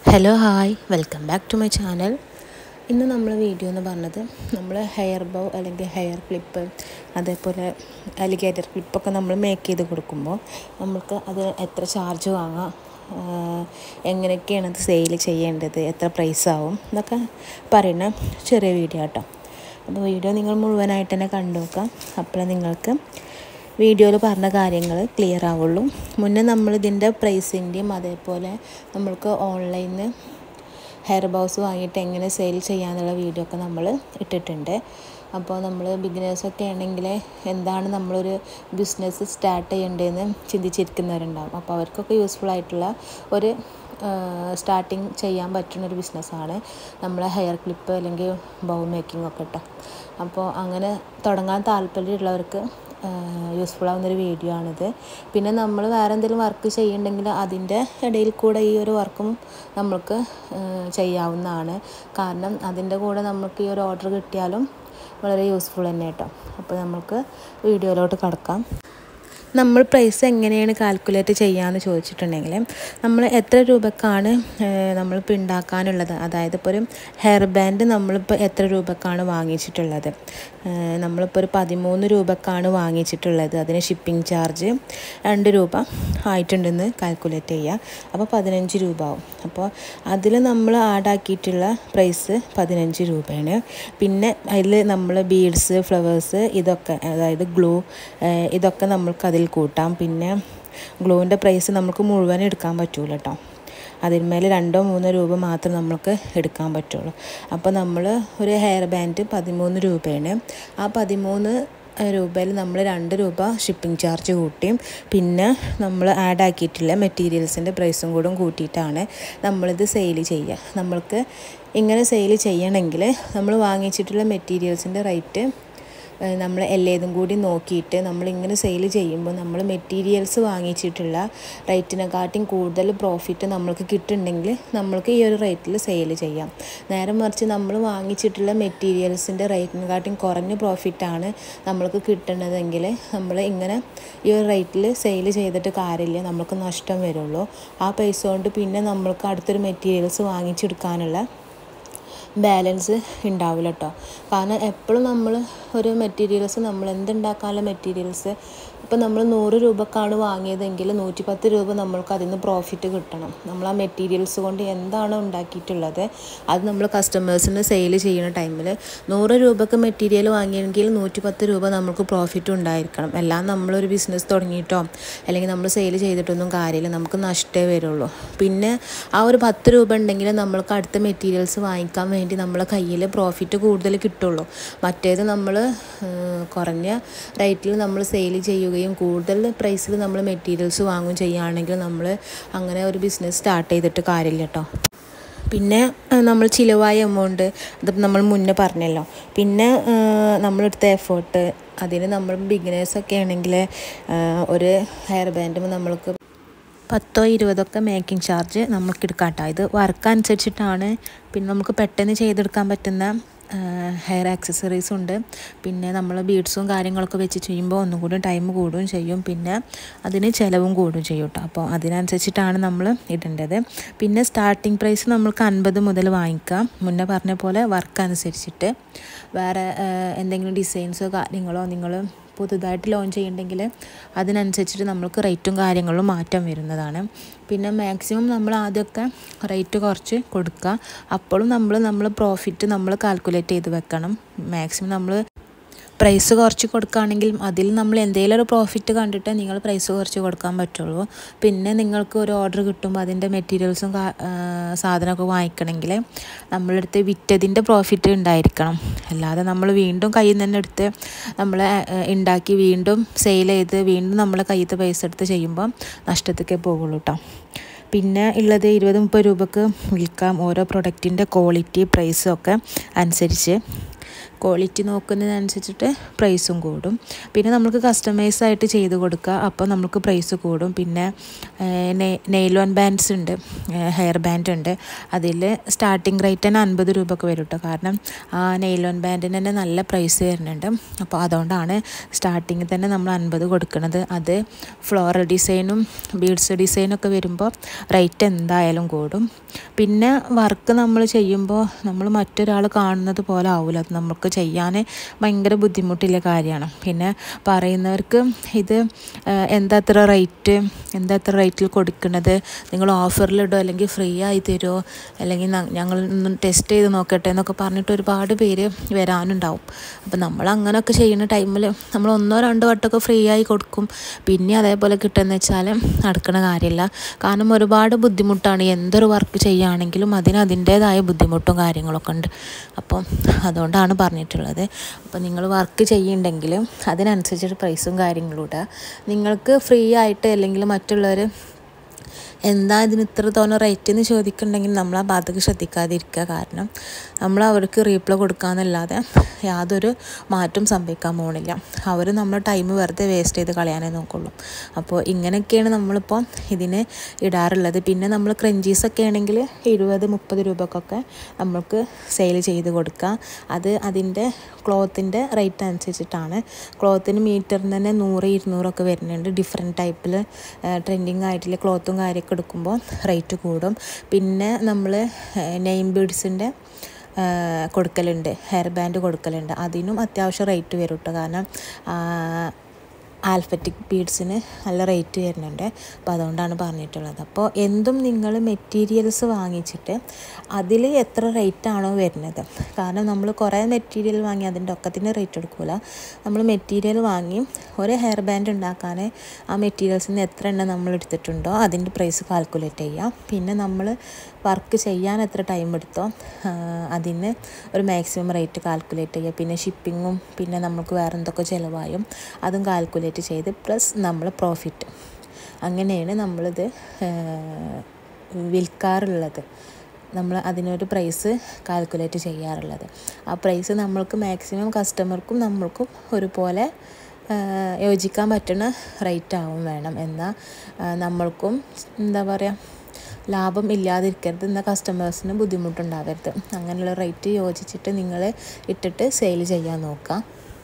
hello hi welcome back to my channel ഇന്ന് നമ്മൾ video എന്ന് പറഞ്ഞത് നമ്മൾ ഹെയർ ബൗ അല്ലെങ്കിൽ ഹെയർ ക്ലിപ്പ് അതേപോലെ അലിഗേറ്റർ ക്ലിപ്പൊക്കെ നമ്മൾ മേക്ക് ചെയ്ത് കൊടുക്കുമ്പോൾ നമുക്ക് അത് എത്ര ചാർജ് വാങ്ങാം ആഹ് എങ്ങനെയൊക്കെയാണ് അത് സെയിൽ ചെയ്യേണ്ടത് എത്ര പ്രൈസ് ആവും എന്നൊക്കെ പറയുന്ന ചെറിയ വീഡിയോ കേട്ടോ അപ്പോൾ വീഡിയോ നിങ്ങൾ മുഴുവനായിട്ട് തന്നെ കണ്ടു നോക്കാം അപ്പോൾ നിങ്ങൾക്ക് വീഡിയോയിൽ പറഞ്ഞ കാര്യങ്ങൾ ക്ലിയർ ആവുള്ളൂ മുന്നേ നമ്മൾ ഇതിൻ്റെ പ്രൈസിൻ്റെയും അതേപോലെ നമ്മൾക്ക് ഓൺലൈനിൽ ഹെയർ ബൗസ് വാങ്ങിയിട്ട് എങ്ങനെ സെയിൽ ചെയ്യാന്നുള്ള വീഡിയോ ഒക്കെ നമ്മൾ ഇട്ടിട്ടുണ്ട് അപ്പോൾ നമ്മൾ ബിഗിനേഴ്സൊക്കെ ആണെങ്കിൽ എന്താണ് നമ്മളൊരു ബിസിനസ് സ്റ്റാർട്ട് ചെയ്യേണ്ടതെന്ന് ചിന്തിച്ചിരിക്കുന്നവരുണ്ടാവും അപ്പോൾ അവർക്കൊക്കെ യൂസ്ഫുൾ ആയിട്ടുള്ള ഒരു സ്റ്റാർട്ടിങ് ചെയ്യാൻ പറ്റുന്ന ഒരു ബിസിനസ്സാണ് നമ്മളെ ഹെയർ ക്ലിപ്പ് അല്ലെങ്കിൽ ബൗ മേക്കിംഗ് ഒക്കെ കേട്ടോ അപ്പോൾ അങ്ങനെ തുടങ്ങാൻ താല്പര്യമുള്ളവർക്ക് യൂസ്ഫുൾ ആവുന്നൊരു വീഡിയോ ആണിത് പിന്നെ നമ്മൾ വേറെ എന്തെങ്കിലും വർക്ക് ചെയ്യുന്നുണ്ടെങ്കിൽ അതിൻ്റെ ഇടയിൽ കൂടെ ഈ ഒരു വർക്കും നമ്മൾക്ക് ചെയ്യാവുന്നതാണ് കാരണം അതിൻ്റെ കൂടെ നമുക്ക് ഈ ഒരു ഓർഡർ കിട്ടിയാലും വളരെ യൂസ്ഫുൾ തന്നെ കേട്ടോ അപ്പോൾ നമുക്ക് വീഡിയോയിലോട്ട് കടക്കാം നമ്മൾ പ്രൈസ് എങ്ങനെയാണ് കാൽക്കുലേറ്റ് ചെയ്യാമെന്ന് ചോദിച്ചിട്ടുണ്ടെങ്കിൽ നമ്മൾ എത്ര രൂപക്കാണ് നമ്മളിപ്പോൾ ഉണ്ടാക്കാനുള്ളത് അതായത് ഇപ്പോൾ ഒരു ഹെയർ ബാൻഡ് നമ്മളിപ്പോൾ എത്ര രൂപക്കാണ് വാങ്ങിച്ചിട്ടുള്ളത് നമ്മളിപ്പോൾ ഒരു പതിമൂന്ന് രൂപക്കാണ് വാങ്ങിച്ചിട്ടുള്ളത് അതിന് ഷിപ്പിംഗ് ചാർജ് രണ്ട് രൂപ ആയിട്ടുണ്ടെന്ന് കാൽക്കുലേറ്റ് ചെയ്യുക അപ്പോൾ പതിനഞ്ച് രൂപ ആവും അപ്പോൾ അതിൽ നമ്മൾ ആഡാക്കിയിട്ടുള്ള പ്രൈസ് പതിനഞ്ച് രൂപയാണ് പിന്നെ അതിൽ നമ്മൾ ബീഡ്സ് ഫ്ലവേഴ്സ് ഇതൊക്കെ അതായത് ഗ്ലൂ ഇതൊക്കെ നമ്മൾക്ക് അതിൽ കൂട്ടാം പിന്നെ ഗ്ലൂവിൻ്റെ പ്രൈസ് നമുക്ക് മുഴുവൻ എടുക്കാൻ പറ്റൂല കേട്ടോ അതിന്മേൽ രണ്ടോ മൂന്നോ രൂപ മാത്രം നമുക്ക് എടുക്കാൻ പറ്റുള്ളൂ അപ്പോൾ നമ്മൾ ഒരു ഹെയർ ബാൻഡ് പതിമൂന്ന് രൂപയാണ് ആ പതിമൂന്ന് രൂപയിൽ നമ്മൾ രണ്ട് രൂപ ഷിപ്പിംഗ് ചാർജ് കൂട്ടിയും പിന്നെ നമ്മൾ ആഡ് ആക്കിയിട്ടുള്ള മെറ്റീരിയൽസിൻ്റെ പ്രൈസും കൂടെ കൂട്ടിയിട്ടാണ് നമ്മളിത് സെയിൽ ചെയ്യുക നമ്മൾക്ക് ഇങ്ങനെ സെയിൽ ചെയ്യണമെങ്കിൽ നമ്മൾ വാങ്ങിച്ചിട്ടുള്ള മെറ്റീരിയൽസിൻ്റെ റേറ്റ് നമ്മൾ എല്ലാതും കൂടി നോക്കിയിട്ട് നമ്മളിങ്ങനെ സെയിൽ ചെയ്യുമ്പോൾ നമ്മൾ മെറ്റീരിയൽസ് വാങ്ങിച്ചിട്ടുള്ള റേറ്റിനെക്കാട്ടിയും കൂടുതൽ പ്രോഫിറ്റ് നമ്മൾക്ക് കിട്ടുന്നുണ്ടെങ്കിൽ നമ്മൾക്ക് ഈ ഒരു റേറ്റിൽ സെയിൽ ചെയ്യാം നേരെ മറിച്ച് നമ്മൾ വാങ്ങിച്ചിട്ടുള്ള മെറ്റീരിയൽസിൻ്റെ റേറ്റിനെക്കാട്ടിയും കുറഞ്ഞ പ്രോഫിറ്റാണ് നമ്മൾക്ക് കിട്ടുന്നതെങ്കിൽ നമ്മൾ ഇങ്ങനെ ഈ ഒരു റേറ്റിൽ സെയിൽ ചെയ്തിട്ട് കാര്യമില്ല നമുക്ക് നഷ്ടം വരുള്ളൂ ആ പൈസ കൊണ്ട് പിന്നെ നമ്മൾക്ക് അടുത്തൊരു മെറ്റീരിയൽസ് വാങ്ങിച്ചെടുക്കാനുള്ള ബാലൻസ് ഉണ്ടാവില്ല കേട്ടോ കാരണം എപ്പോഴും നമ്മൾ ഒരു മെറ്റീരിയൽസ് നമ്മൾ എന്തുണ്ടാക്കാനുള്ള മെറ്റീരിയൽസ് ഇപ്പം നമ്മൾ നൂറ് രൂപക്കാണ് വാങ്ങിയതെങ്കിൽ നൂറ്റി പത്ത് രൂപ നമ്മൾക്ക് അതിൽ നിന്ന് പ്രോഫിറ്റ് കിട്ടണം നമ്മൾ ആ മെറ്റീരിയൽസ് കൊണ്ട് എന്താണ് ഉണ്ടാക്കിയിട്ടുള്ളത് അത് നമ്മൾ കസ്റ്റമേഴ്സിന് സെയിൽ ചെയ്യുന്ന ടൈമിൽ നൂറ് രൂപക്ക് മെറ്റീരിയൽ വാങ്ങിയെങ്കിൽ നൂറ്റി പത്ത് രൂപ നമുക്ക് പ്രോഫിറ്റ് ഉണ്ടായിരിക്കണം എല്ലാം നമ്മളൊരു ബിസിനസ് തുടങ്ങിയിട്ടോ അല്ലെങ്കിൽ നമ്മൾ സെയിൽ ചെയ്തിട്ടൊന്നും കാര്യമില്ല നമുക്ക് നഷ്ടമേ വരുള്ളൂ പിന്നെ ആ ഒരു പത്ത് രൂപ ഉണ്ടെങ്കിൽ നമ്മൾക്ക് അടുത്ത മെറ്റീരിയൽസ് വാങ്ങിക്കാൻ വേണ്ടി നമ്മളെ കയ്യിൽ പ്രോഫിറ്റ് കൂടുതൽ കിട്ടുള്ളൂ മറ്റേത് നമ്മൾ കുറഞ്ഞ റേറ്റിൽ നമ്മൾ സെയിൽ ചെയ്യുകയും കൂടുതൽ പ്രൈസിൽ നമ്മൾ മെറ്റീരിയൽസ് വാങ്ങുകയും ചെയ്യുകയാണെങ്കിൽ നമ്മൾ അങ്ങനെ ഒരു ബിസിനസ് സ്റ്റാർട്ട് ചെയ്തിട്ട് കാര്യമില്ല കേട്ടോ പിന്നെ നമ്മൾ ചിലവായ എമൗണ്ട് അത് നമ്മൾ മുന്നേ പറഞ്ഞല്ലോ പിന്നെ നമ്മളെടുത്ത എഫേർട്ട് അതിന് നമ്മൾ ബിഗിനേഴ്സൊക്കെ ആണെങ്കിൽ ഒരു ഹെയർ ബാൻഡ് നമ്മൾക്ക് പത്തോ ഇരുപതൊക്കെ മേക്കിംഗ് ചാർജ് നമുക്ക് എടുക്കാം കേട്ടോ ഇത് വർക്ക് അനുസരിച്ചിട്ടാണ് പിന്നെ നമുക്ക് പെട്ടെന്ന് ചെയ്തെടുക്കാൻ പറ്റുന്ന ഹെയർ ആക്സസറീസ് ഉണ്ട് പിന്നെ നമ്മൾ ബീഡ്സും കാര്യങ്ങളൊക്കെ വെച്ച് ചെയ്യുമ്പോൾ ഒന്നും കൂടി ടൈം കൂടുകയും ചെയ്യും പിന്നെ അതിന് ചിലവും കൂടുകയും ചെയ്യും കേട്ടോ അപ്പോൾ അതിനനുസരിച്ചിട്ടാണ് നമ്മൾ ഇടേണ്ടത് പിന്നെ സ്റ്റാർട്ടിംഗ് പ്രൈസ് നമ്മൾക്ക് അൻപത് മുതൽ വാങ്ങിക്കാം മുന്നേ പറഞ്ഞ പോലെ വർക്ക് അനുസരിച്ചിട്ട് വേറെ എന്തെങ്കിലും ഡിസൈൻസോ കാര്യങ്ങളോ നിങ്ങൾ പുതുതായിട്ട് ലോഞ്ച് ചെയ്യുന്നുണ്ടെങ്കിൽ അതിനനുസരിച്ചിട്ട് നമ്മൾക്ക് റേറ്റും കാര്യങ്ങളും മാറ്റം വരുന്നതാണ് പിന്നെ മാക്സിമം നമ്മൾ ആദ്യമൊക്കെ റേറ്റ് കുറച്ച് കൊടുക്കുക അപ്പോഴും നമ്മൾ നമ്മൾ പ്രോഫിറ്റ് നമ്മൾ കാൽക്കുലേറ്റ് ചെയ്ത് വെക്കണം മാക്സിമം നമ്മൾ പ്രൈസ് കുറച്ച് കൊടുക്കുകയാണെങ്കിൽ അതിൽ നമ്മൾ എന്തെങ്കിലും ഒരു പ്രോഫിറ്റ് കണ്ടിട്ട് നിങ്ങൾ പ്രൈസ് കുറച്ച് കൊടുക്കാൻ പറ്റുള്ളൂ പിന്നെ നിങ്ങൾക്ക് ഒരു ഓർഡർ കിട്ടുമ്പോൾ അതിൻ്റെ മെറ്റീരിയൽസും സാധനമൊക്കെ വാങ്ങിക്കണമെങ്കിൽ നമ്മളെടുത്ത് വിറ്റതിൻ്റെ പ്രോഫിറ്റ് ഉണ്ടായിരിക്കണം അല്ലാതെ നമ്മൾ വീണ്ടും കയ്യിൽ നിന്ന് തന്നെ എടുത്ത് നമ്മൾ ഉണ്ടാക്കി വീണ്ടും സെയിൽ ചെയ്ത് വീണ്ടും നമ്മളെ കയ്യിൽ പൈസ എടുത്ത് ചെയ്യുമ്പോൾ നഷ്ടത്തേക്കേ പോകുള്ളൂ കേട്ടോ പിന്നെ ഉള്ളത് ഇരുപത് മുപ്പത് രൂപക്ക് വിൽക്കാം ഓരോ പ്രൊഡക്റ്റിൻ്റെ ക്വാളിറ്റി പ്രൈസും ഒക്കെ അനുസരിച്ച് ക്വാളിറ്റി നോക്കുന്നതിനനുസരിച്ചിട്ട് പ്രൈസും കൂടും പിന്നെ നമുക്ക് കസ്റ്റമൈസ് ആയിട്ട് ചെയ്ത് കൊടുക്കുക അപ്പോൾ നമുക്ക് പ്രൈസ് കൂടും പിന്നെ നെയിലോൺ ബാൻഡ്സ് ഉണ്ട് ഹെയർ ബാൻഡ് ഉണ്ട് അതിൽ സ്റ്റാർട്ടിങ് റേറ്റ് തന്നെ അൻപത് രൂപ ഒക്കെ വരും കേട്ടോ കാരണം ആ നെയിലോൺ ബാൻഡിന് തന്നെ നല്ല പ്രൈസ് വരുന്നുണ്ട് അപ്പോൾ അതുകൊണ്ടാണ് സ്റ്റാർട്ടിങ്ങിൽ തന്നെ നമ്മൾ അൻപത് കൊടുക്കുന്നത് അത് ഫ്ലോറൽ ഡിസൈനും ബീഡ്സ് ഡിസൈനൊക്കെ വരുമ്പോൾ റേറ്റ് എന്തായാലും കൂടും പിന്നെ വർക്ക് നമ്മൾ ചെയ്യുമ്പോൾ നമ്മൾ മറ്റൊരാൾ കാണുന്നത് പോലെ ആവില്ല അത് നമുക്ക് ചെയ്യാൻ ഭയങ്കര ബുദ്ധിമുട്ടുള്ള കാര്യമാണ് പിന്നെ പറയുന്നവർക്ക് ഇത് എന്താ അത്ര റേറ്റ് എന്താ അത്ര റേറ്റിൽ കൊടുക്കുന്നത് നിങ്ങൾ ഓഫറിലിടോ അല്ലെങ്കിൽ ഫ്രീ ആയി തരുമോ അല്ലെങ്കിൽ ഞങ്ങൾ ഒന്ന് ടെസ്റ്റ് ചെയ്ത് നോക്കട്ടെ എന്നൊക്കെ പറഞ്ഞിട്ട് ഒരുപാട് പേര് വരാനുണ്ടാവും അപ്പോൾ നമ്മൾ അങ്ങനെയൊക്കെ ചെയ്യുന്ന ടൈമിൽ നമ്മൾ ഒന്നോ രണ്ടോ വട്ടമൊക്കെ ഫ്രീ ആയി കൊടുക്കും പിന്നെ അതേപോലെ കിട്ടുമെന്ന് വെച്ചാൽ നടക്കണ കാര്യമില്ല കാരണം ഒരുപാട് ബുദ്ധിമുട്ടാണ് എന്തൊരു വർക്ക് ചെയ്യുകയാണെങ്കിലും അതിന് അതിൻ്റേതായ ബുദ്ധിമുട്ടും കാര്യങ്ങളൊക്കെ ഉണ്ട് അപ്പം അതുകൊണ്ടാണ് പറഞ്ഞിട്ടുള്ളത് അപ്പോൾ നിങ്ങൾ വർക്ക് ചെയ്യുന്നുണ്ടെങ്കിൽ അതിനനുസരിച്ചിട്ട് പ്രൈസും കാര്യങ്ങളും ഇടുക നിങ്ങൾക്ക് ഫ്രീ ആയിട്ട് അല്ലെങ്കിൽ മറ്റുള്ളവർ എന്താ ഇതിന് ഇത്ര തോന്നെ റേറ്റ് എന്ന് ചോദിക്കുന്നുണ്ടെങ്കിൽ നമ്മൾ ആ ഭാഗത്തേക്ക് ശ്രദ്ധിക്കാതിരിക്കുക കാരണം നമ്മൾ അവർക്ക് റീപ്ലൈ കൊടുക്കാമെന്നല്ലാതെ യാതൊരു മാറ്റം സംഭവിക്കാൻ പോകുന്നില്ല അവർ നമ്മുടെ ടൈം വെറുതെ വേസ്റ്റ് ചെയ്ത് കളയാനേ നോക്കുള്ളൂ അപ്പോൾ ഇങ്ങനെയൊക്കെയാണ് നമ്മളിപ്പോൾ ഇതിന് ഇടാറുള്ളത് പിന്നെ നമ്മൾ ക്രഞ്ചീസൊക്കെ ആണെങ്കിൽ ഇരുപത് മുപ്പത് രൂപക്കൊക്കെ നമ്മൾക്ക് സെയിൽ ചെയ്ത് കൊടുക്കുക അത് അതിൻ്റെ ക്ലോത്തിൻ്റെ റേറ്റ് അനുസരിച്ചിട്ടാണ് ക്ലോത്തിന് മീറ്ററിന് തന്നെ നൂറ് ഇരുന്നൂറൊക്കെ വരുന്നുണ്ട് ഡിഫറെൻറ്റ് ടൈപ്പിൽ ട്രെൻഡിങ് ആയിട്ടുള്ള ക്ലോത്തും കാര്യമൊക്കെ എടുക്കുമ്പോൾ റേറ്റ് കൂടും പിന്നെ നമ്മൾ നെയിം ബീഡ്സിൻ്റെ കൊടുക്കലുണ്ട് ഹെയർ ബാൻഡ് കൊടുക്കലുണ്ട് അതിനും അത്യാവശ്യം റേറ്റ് വരും കേട്ടോ കാരണം ആൽഫറ്റിക് ബീഡ്സിന് നല്ല റേറ്റ് വരുന്നുണ്ട് അപ്പോൾ അതുകൊണ്ടാണ് പറഞ്ഞിട്ടുള്ളത് അപ്പോൾ എന്തും നിങ്ങൾ മെറ്റീരിയൽസ് വാങ്ങിച്ചിട്ട് അതിൽ എത്ര റേറ്റ് ആണോ വരുന്നത് കാരണം നമ്മൾ കുറേ മെറ്റീരിയൽ വാങ്ങി അതിൻ്റെ ഒക്കത്തിന് റേറ്റ് എടുക്കില്ല നമ്മൾ മെറ്റീരിയൽ വാങ്ങി ഒരു ഹെയർ ബാൻഡ് ഉണ്ടാക്കാൻ ആ മെറ്റീരിയൽസിൽ നിന്ന് എത്ര എണ്ണം നമ്മൾ എടുത്തിട്ടുണ്ടോ അതിൻ്റെ പ്രൈസ് കാൽക്കുലേറ്റ് ചെയ്യാം പിന്നെ നമ്മൾ വർക്ക് ചെയ്യാൻ എത്ര ടൈം എടുത്തോ അതിന് ഒരു മാക്സിമം റേറ്റ് കാൽക്കുലേറ്റ് ചെയ്യുക പിന്നെ ഷിപ്പിങ്ങും പിന്നെ നമുക്ക് വേറെ എന്തൊക്കെ ചിലവായും അതും കാൽക്കുലേറ്റ് ചെയ്ത് പ്ലസ് നമ്മൾ പ്രോഫിറ്റ് അങ്ങനെയാണ് നമ്മളിത് വിൽക്കാറുള്ളത് നമ്മൾ അതിനൊരു പ്രൈസ് കാൽക്കുലേറ്റ് ചെയ്യാറുള്ളത് ആ പ്രൈസ് നമ്മൾക്ക് മാക്സിമം കസ്റ്റമർക്കും നമ്മൾക്കും ഒരുപോലെ യോജിക്കാൻ പറ്റുന്ന റേറ്റ് ആവും വേണം എന്നാൽ നമ്മൾക്കും എന്താ പറയുക ലാഭം ഇല്ലാതിരിക്കരുത് എന്നാൽ കസ്റ്റമേഴ്സിന് ബുദ്ധിമുട്ടുണ്ടാവരുത് അങ്ങനെയുള്ള റേറ്റ് യോജിച്ചിട്ട് നിങ്ങൾ ഇട്ടിട്ട് സെയിൽ ചെയ്യാൻ നോക്കുക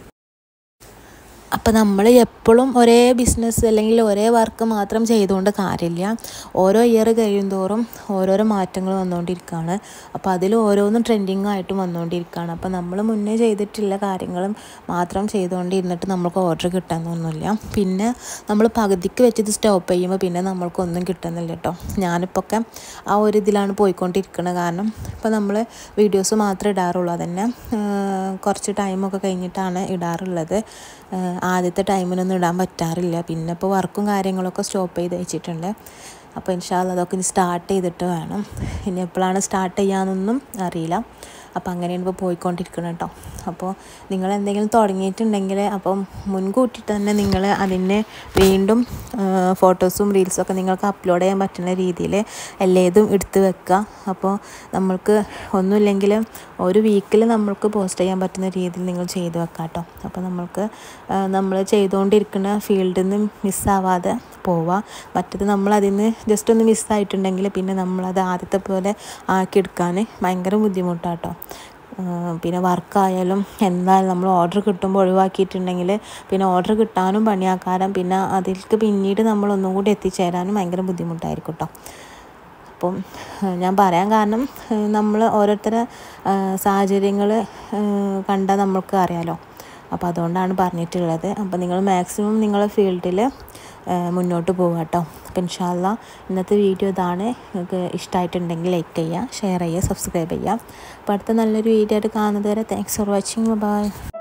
അപ്പോൾ നമ്മൾ എപ്പോഴും ഒരേ ബിസിനസ് അല്ലെങ്കിൽ ഒരേ വർക്ക് മാത്രം ചെയ്തുകൊണ്ട് കാര്യമില്ല ഓരോ ഇയർ കഴിയുന്തോറും ഓരോരോ മാറ്റങ്ങൾ വന്നുകൊണ്ടിരിക്കുകയാണ് അപ്പോൾ അതിൽ ഓരോന്നും ട്രെൻഡിങ് ആയിട്ടും വന്നുകൊണ്ടിരിക്കുകയാണ് അപ്പോൾ നമ്മൾ മുന്നേ ചെയ്തിട്ടുള്ള കാര്യങ്ങളും മാത്രം ചെയ്തുകൊണ്ടിരുന്നിട്ട് നമുക്ക് ഓർഡർ കിട്ടാനൊന്നുമില്ല പിന്നെ നമ്മൾ പകുതിക്ക് വെച്ചത് സ്റ്റോപ്പ് ചെയ്യുമ്പോൾ പിന്നെ നമ്മൾക്കൊന്നും കിട്ടുന്നില്ല കേട്ടോ ഞാനിപ്പോൾ ഒക്കെ ആ ഒരു ഇതിലാണ് പോയിക്കൊണ്ടിരിക്കുന്നത് കാരണം ഇപ്പോൾ നമ്മൾ വീഡിയോസ് മാത്രമേ ഇടാറുള്ളൂ അതന്നെ കുറച്ച് ടൈമൊക്കെ കഴിഞ്ഞിട്ടാണ് ഇടാറുള്ളത് ആദ്യത്തെ ടൈമിനൊന്നും ഇടാൻ പറ്റാറില്ല പിന്നെ ഇപ്പോൾ വർക്കും കാര്യങ്ങളൊക്കെ സ്റ്റോപ്പ് ചെയ്ത് വെച്ചിട്ടുണ്ട് അപ്പോൾ ഇൻഷാല്ല അതൊക്കെ ഇനി സ്റ്റാർട്ട് ചെയ്തിട്ട് വേണം ഇനി എപ്പോഴാണ് സ്റ്റാർട്ട് ചെയ്യാമെന്നൊന്നും അറിയില്ല അപ്പോൾ അങ്ങനെയാണ് ഇപ്പോൾ പോയിക്കൊണ്ടിരിക്കുന്നത് കേട്ടോ അപ്പോൾ നിങ്ങൾ എന്തെങ്കിലും തുടങ്ങിയിട്ടുണ്ടെങ്കിൽ അപ്പം മുൻകൂട്ടി തന്നെ നിങ്ങൾ അതിന് വീണ്ടും ഫോട്ടോസും റീൽസൊക്കെ നിങ്ങൾക്ക് അപ്ലോഡ് ചെയ്യാൻ പറ്റുന്ന രീതിയിൽ എല്ലാതും എടുത്ത് വെക്കുക അപ്പോൾ നമ്മൾക്ക് ഒന്നുമില്ലെങ്കിൽ ഒരു വീക്കിൽ നമ്മൾക്ക് പോസ്റ്റ് ചെയ്യാൻ പറ്റുന്ന രീതിയിൽ നിങ്ങൾ ചെയ്ത് വെക്കാം കേട്ടോ അപ്പോൾ നമ്മൾക്ക് നമ്മൾ ചെയ്തുകൊണ്ടിരിക്കുന്ന ഫീൽഡിൽ നിന്ന് മിസ്സാവാതെ പോവുക മറ്റത് നമ്മൾ അതിൽ നിന്ന് ജസ്റ്റ് ഒന്ന് മിസ്സായിട്ടുണ്ടെങ്കിൽ പിന്നെ നമ്മളത് ആദ്യത്തെ പോലെ ആക്കിയെടുക്കാൻ ഭയങ്കര ബുദ്ധിമുട്ടാട്ടോ പിന്നെ വർക്കായാലും എന്തായാലും നമ്മൾ ഓർഡർ കിട്ടുമ്പോൾ ഒഴിവാക്കിയിട്ടുണ്ടെങ്കിൽ പിന്നെ ഓർഡർ കിട്ടാനും പണിയാക്കാനും പിന്നെ അതിലേക്ക് പിന്നീട് നമ്മൾ ഒന്നും കൂടി എത്തിച്ചേരാനും ഭയങ്കര ബുദ്ധിമുട്ടായിരിക്കും കേട്ടോ അപ്പം ഞാൻ പറയാൻ കാരണം നമ്മൾ ഓരോരുത്തരെ സാഹചര്യങ്ങൾ കണ്ടാൽ നമ്മൾക്ക് അറിയാലോ അപ്പോൾ അതുകൊണ്ടാണ് പറഞ്ഞിട്ടുള്ളത് അപ്പോൾ നിങ്ങൾ മാക്സിമം നിങ്ങളെ ഫീൽഡിൽ മുന്നോട്ട് പോകുക കേട്ടോ അപ്പോൾ ഇൻഷാല്ല ഇന്നത്തെ വീഡിയോ ഇതാണ് നിങ്ങൾക്ക് ഇഷ്ടമായിട്ടുണ്ടെങ്കിൽ ലൈക്ക് ചെയ്യുക ഷെയർ ചെയ്യുക സബ്സ്ക്രൈബ് ചെയ്യുക അപ്പോൾ അടുത്ത നല്ലൊരു വീഡിയോ ആയിട്ട് കാണുന്നത് വരെ താങ്ക്സ് ഫോർ വാച്ചിങ് ബൈ